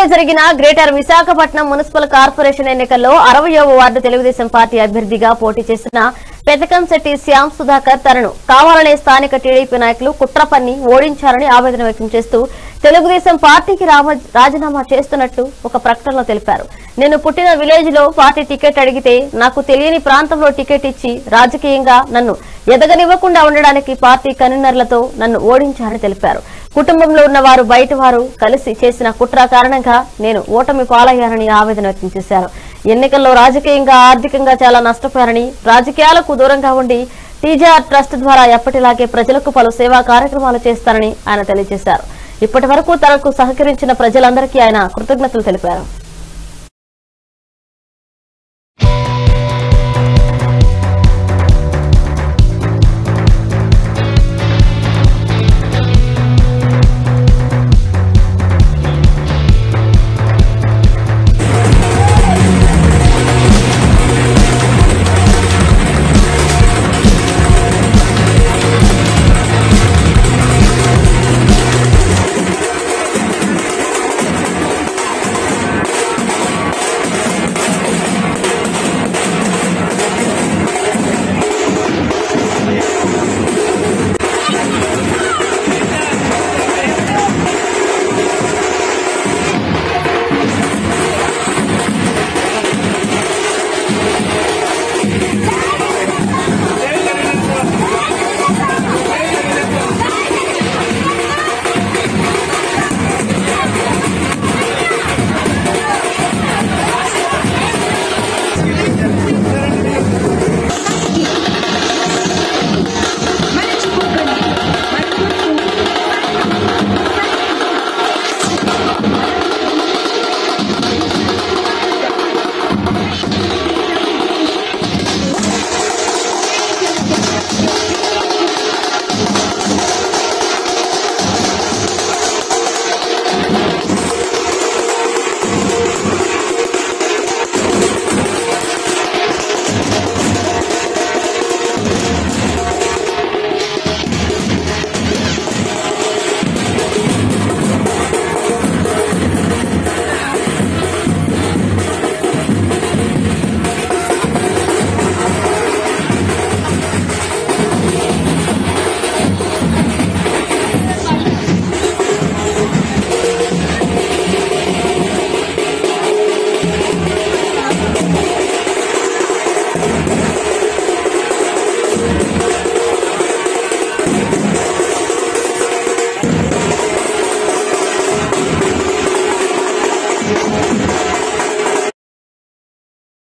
జరిగిన greater Visakhapatnam municipal corporation ఎన్నికల్లో అరవయవ ward Telugu Desam party అభ్యర్థిగా పోటీ చేసిన పెతకంశెట్టి శ్యామ్ సుధాకర్ తనను కావాలనే స్థానిక టీడీపీ నాయకులు కుట్రపన్ని ఓడించారని ఆవేదన వ్యక్తం చేస్తూ తెలుగుదేశం పార్టీకి రామ- రాజీనామా చేస్తున్నట్టు ఒక ప్రకటనలో తెలిపారు నేను పుట్టిన విలేజ్ లో పార్టీ టికెట్ అడిగితే నాకు తెలియని ప్రాంతంలో టికెట్ ఇచ్చి రాజకీయంగా నన్ను ఎదగనివ్వకుండా ఉండడానికి పార్టీ కన్వీనర్లతో నన్ను ఓడించారని తెలిపారు కుటుంబంలో ఉన్న వారు బయట వారు కలిసి చేసిన కుట్ర కారణంగా నేను ఓటమి పాలయ్యానని ఆవేదన వ్యక్తం చేశారు ఎన్నికల్లో రాజకీయంగా ఆర్థికంగా చాలా నష్టపోయారని రాజకీయాలకు దూరంగా ఉండి టీజీఆర్ ట్రస్ట్ ద్వారా ఎప్పటిలాగే ప్రజలకు పలు సేవా కార్యక్రమాలు చేస్తారని ఆయన తెలియజేశారు ఇప్పటి వరకు తనకు సహకరించిన ప్రజలందరికీ ఆయన కృతజ్ఞతలు తెలిపారు